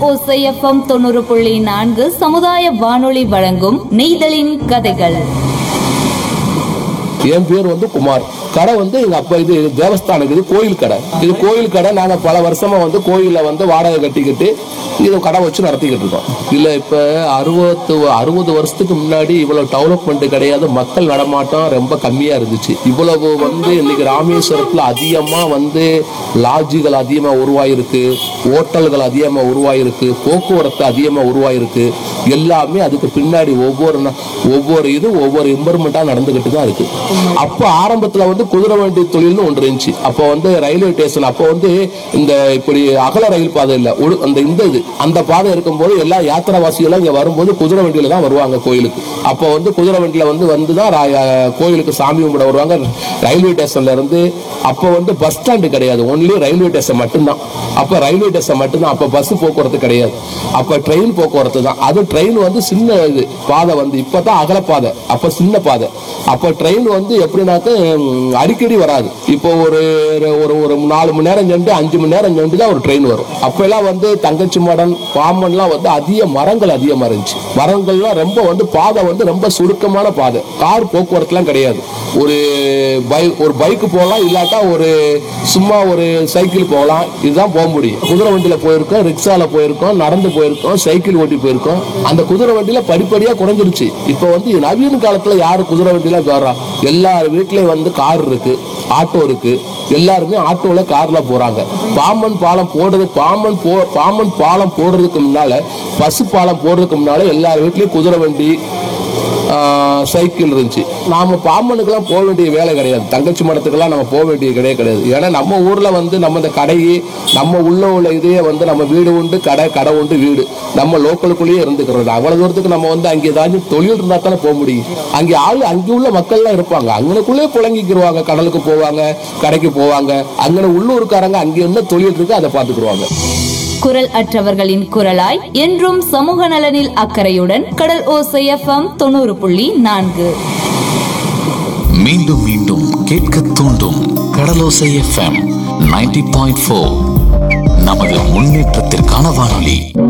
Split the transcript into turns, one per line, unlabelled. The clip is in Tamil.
ஓசைஎஃப்எம் தொண்ணூறு புள்ளி நான்கு சமுதாய வானொலி வழங்கும் நெய்தலின் கதைகள்
என் பேர் வந்து குமார் கடை வந்து எங்க அப்பா இது தேவஸ்தானம் இது கோயில் கடை இது கோயில் கடை நாங்க பல வருஷமா வந்து கோயில்ல வந்து வாடகை கட்டிக்கிட்டு இது கடை வச்சு நடத்திக்கிட்டு இருக்கோம் இல்ல இப்ப அறுபத்து அறுபது வருஷத்துக்கு முன்னாடி இவ்வளவு டெவலப்மெண்ட் கிடையாது மக்கள் நடமாட்டம் ரொம்ப கம்மியா இருந்துச்சு இவ்வளவு வந்து இன்னைக்கு ராமேஸ்வரத்துல அதிகமா வந்து லாட்ஜுகள் அதிகமா உருவாயிருக்கு ஹோட்டல்கள் அதிகமா உருவாயிருக்கு போக்குவரத்து அதிகமா உருவாயிருக்கு எல்லாமே அதுக்கு பின்னாடி ஒவ்வொரு நா- ஒவ்வொரு இது ஒவ்வொரு இம்ப்ரூவ்மெண்டா நடந்துகிட்டு தான் இருக்கு அப்போ ஆரம்பத்துல வந்து குதிரை வண்டி தொழில்னு ஒன்று இருந்துச்சு அப்போ வந்து ரயில்வே ஸ்டேஷன் அப்போ வந்து இந்த இப்படி அகல ரயில் பாதை இல்ல ஒழு- அந்த இந்த இது அந்த பாதை இருக்கும்போது எல்லா யாத்திராவாசிகளும் இங்க வரும்போது குதிரை வண்டியில தான் வருவாங்க கோயிலுக்கு அப்போ வந்து குதிரை வண்டியில வந்து வந்து தான் ரா- கோயிலுக்கு சாமி கும்பிட வருவாங்க ரயில்வே ஸ்டேஷன்ல இருந்து அப்போ வந்து பஸ் ஸ்டாண்டு கிடையாது ஒன்லி ரயில்வே ஸ்டேஷன் மட்டும்தான் அப்போ ரயில்வே ஸ்டேஷன் மட்டும்தான் அப்போ பஸ் போக்குவரத்து கிடையாது அப்போ ட்ரெயின் போக்குவரத்து தான் அது ட்ரெயின் வந்து சின்ன இது பாதை வந்து இப்போ தான் அகல பாதை அப்போ சின்ன பாதை அப்போ ட்ரெயின் வந்து எப்படின்னாக்க ம், அடிக்கடி வராது இப்போ ஒரு ஒரு ஒரு நாலு மணி நேரம் சென்று அஞ்சு மணி நேரம் சென்று தான் ஒரு ட்ரெயின் வரும் அப்பெல்லாம் வந்து தங்கச்சி மடன் பாம்பன்லாம் வந்து அதிக மரங்கள் அதிகமாக இருந்துச்சு மரங்கள்லாம் ரொம்ப வந்து பாதை வந்து ரொம்ப சுருக்கமான பாதை கார் போக்குவரத்துலாம் கிடையாது ஒரு பைக் ஒரு பைக்கு போகலாம் இல்லாட்டா ஒரு சும்மா ஒரு சைக்கிள் போகலாம் இதுதான் போக முடியும் குதிரை வண்டியில போயிருக்கோம் ரிக்ஷால போயிருக்கோம் நடந்து போயிருக்கோம் சைக்கிள் ஓட்டி போயிருக்கோம் அந்த குதிரை வண்டியில படிப்படியா குறைஞ்சிருச்சு இப்போ வந்து நவீன காலத்துல யாரு குதிரை வண்டியில வர்றா எல்லார் வீட்லயும் வந்து கார் இருக்கு ஆட்டோ இருக்கு எல்லாருமே ஆட்டோல கார்ல போறாங்க பாம்பன் பாலம் போடுறது பாம்பன் போ பாம்பன் பாலம் போடுறதுக்கு முன்னால பசு பாலம் போடுறதுக்கு முன்னால எல்லார் வீட்லயும் குதிரை வண்டி ஆஹ் சைக்கிள் இருந்துச்சு நாம பாம்பனுக்கெல்லாம் போக வேண்டிய வேலை கிடையாது தங்கச்சி மடத்துக்கெல்லாம் நம்ம போக வேண்டிய கிடையாது கிடையாது ஏன்னா நம்ம ஊர்ல வந்து நம்ம இந்த கடையே நம்ம உள்ள உள்ள இதையே வந்து நம்ம வீடு உண்டு கடை கடை உண்டு வீடு நம்ம லோக்கலுக்குள்ளேயே இருந்துக்கிறது அவ்வளவு தூரத்துக்கு நம்ம வந்து அங்கே ஏதாச்சும் தொழில் இருந்தா தானே போக முடியும் அங்கே ஆள் அங்கே உள்ள மக்கள்லாம் இருப்பாங்க அங்கனக்குள்ளே புழங்கிக்கிருவாங்க கடலுக்கு போவாங்க கடைக்கு போவாங்க அங்கே உள்ளூர்காரங்க அங்கே என்ன தொழில் இருக்கு அதை பார்த்துக்குருவாங்க
குரல் அற்றவர்களின் குரலாய் என்றும் சமூக நலனில் அக்கறையுடன் கடல் ஓசைஎஃப்எம் தொண்ணூறு புள்ளி நான்கு
மீண்டும் மீண்டும் கேட்க தூண்டும் Kadalosai FM ninety point four நமது முன்னேற்றத்திற்கான வானொலி